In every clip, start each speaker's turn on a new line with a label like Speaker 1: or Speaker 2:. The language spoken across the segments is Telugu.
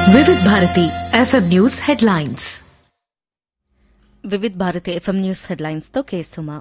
Speaker 1: Vividh Bharati FM news headlines
Speaker 2: Vividh Bharati FM news headlines తో కేసుమా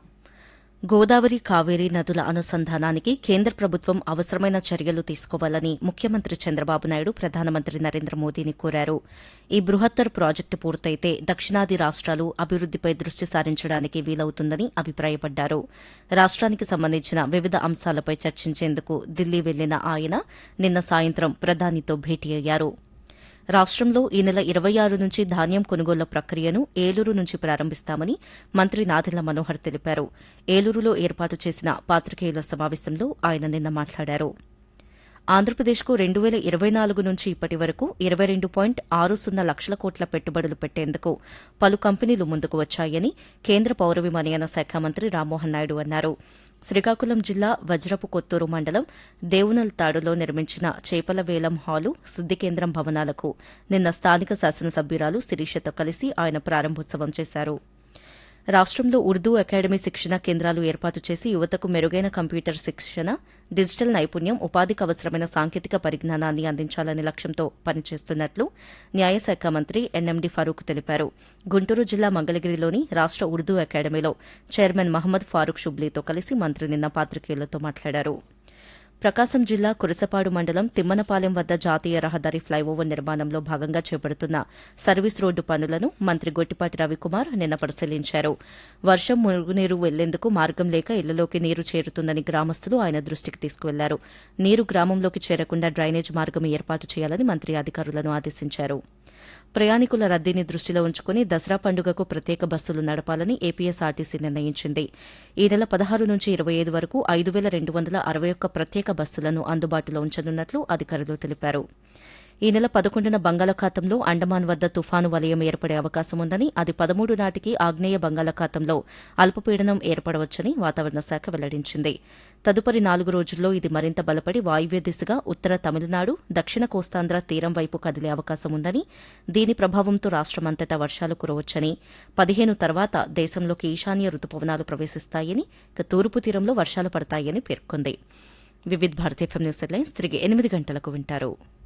Speaker 2: గోదావరి కావేరీ నదుల అనుసంధానానికి కేంద్ర ప్రభుత్వం అవసరమైన చర్యలు తీసుకోవాలని ముఖ్యమంత్రి చంద్రబాబు నాయుడు ప్రధానమంత్రి నరేంద్ర మోదీని కోరారు ఈ బృహత్తర్ ప్రాజెక్టు పూర్తయితే దక్షిణాది రాష్ట్రాలు అభివృద్దిపై దృష్టి సారించడానికి వీలవుతుందని అభిప్రాయపడ్డారు రాష్ట్రానికి సంబంధించిన వివిధ అంశాలపై చర్చించేందుకు ఢిల్లీ వెళ్లిన ఆయన నిన్న సాయంత్రం ప్రధానితో భేటీ అయ్యారు రాష్ట్రంలో ఈ నెల ఇరవై ఆరు నుంచి ధాన్యం కొనుగోళ్ల ప్రక్రియను ఏలూరు నుంచి ప్రారంభిస్తామని మంత్రి నాదెళ్ల మనోహర్ తెలిపారు ఏలూరులో ఏర్పాటు చేసిన పాత్రికేయుల సమావేశంలో ఆయన నిన్న మాట్లాడారు ఆంధ్రప్రదేశ్కు రెండు వేల ఇరవై నాలుగు నుంచి ఇప్పటి వరకు ఇరవై రెండు పాయింట్ ఆరు సున్నా లక్షల కోట్ల పెట్టుబడులు పెట్టేందుకు పలు కంపెనీలు ముందుకు వచ్చాయని కేంద్ర పౌర విమానయాన శాఖ మంత్రి రామ్మోహన్ నాయుడు అన్నారు శ్రీకాకుళం జిల్లా వజ్రపు కొత్తూరు మండలం దేవునల్ తాడులో నిర్మించిన చేపల వేలం హాలు శుద్ది కేంద్రం భవనాలకు నిన్న స్థానిక శాసనసభ్యురాలు శిరీషతో కలిసి ఆయన ప్రారంభోత్సవం చేశారు రాష్ట్రంలో ఉర్దూ అకాడమీ శిక్షణ కేంద్రాలు ఏర్పాటు చేసి యువతకు మెరుగైన కంప్యూటర్ శిక్షణ డిజిటల్ నైపుణ్యం ఉపాధికి అవసరమైన సాంకేతిక పరిజ్ఞానాన్ని అందించాలనే లక్ష్యంతో పనిచేస్తున్నట్లు న్యాయశాఖ మంత్రి ఎన్ఎండి ఫరూక్ తెలిపారు గుంటూరు జిల్లా మంగళగిరిలోని రాష్ట ఉర్దూ అకాడమీలో చైర్మన్ మహమ్మద్ ఫారూక్ షుబ్లీతో కలిసి మంత్రి నిన్న పాత్రికేయులతో మాట్లాడారు ప్రకాశం జిల్లా కురసపాడు మండలం తిమ్మనపాలెం వద్ద జాతీయ రహదారి ఫ్లైఓవర్ నిర్మాణంలో భాగంగా చేపడుతున్న సర్వీస్ రోడ్డు పనులను మంత్రి గొట్టిపాటి రవికుమార్ నిన్న పరిశీలించారు వర్షం మురుగునీరు వెళ్లేందుకు మార్గం లేక ఇళ్లలోకి నీరు చేరుతుందని గ్రామస్తులు ఆయన దృష్టికి తీసుకువెళ్లారు నీరు గ్రామంలోకి చేరకుండా డ్రైనేజ్ మార్గం ఏర్పాటు చేయాలని మంత్రి అధికారులను ఆదేశించారు ప్రయాణికుల రద్దీని దృష్టిలో ఉంచుకుని దసరా పండుగకు ప్రత్యేక బస్సులు నడపాలని ఏపీఎస్ఆర్టీసీ నిర్ణయించింది ఈ నెల పదహారు నుంచి ఇరవై ఐదు వరకు ఐదు వేల రెండు వందల అరవై ఒక్క ప్రత్యేక బస్సులను అందుబాటులో ఉంచనున్నట్లు అధికారులు తెలిపారు ఈ నెల పదకొండున బంగాళాఖాతంలో అండమాన్ వద్ద తుఫాను వలయం ఏర్పడే అవకాశం ఉందని అది పదమూడు నాటికి ఆగ్నేయ బంగాళాఖాతంలో అల్పపీడనం ఏర్పడవచ్చని వాతావరణ శాఖ వెల్లడించింది తదుపరి నాలుగు రోజుల్లో ఇది మరింత బలపడి వాయువ్య దిశగా ఉత్తర తమిళనాడు దక్షిణ కోస్తాంధ్ర తీరం వైపు కదిలే అవకాశం ఉందని దీని ప్రభావంతో రాష్టమంతటా వర్షాలు కురవచ్చని పదిహేను తర్వాత దేశంలోకి ఈశాన్య రుతుపవనాలు ప్రవేశిస్తాయని ఇక తూర్పు తీరంలో వర్షాలు పడతాయని పేర్కొంది Vividh Bharati FM news headlines తిరిగి ఎనిమిది గంటలకు వింటారు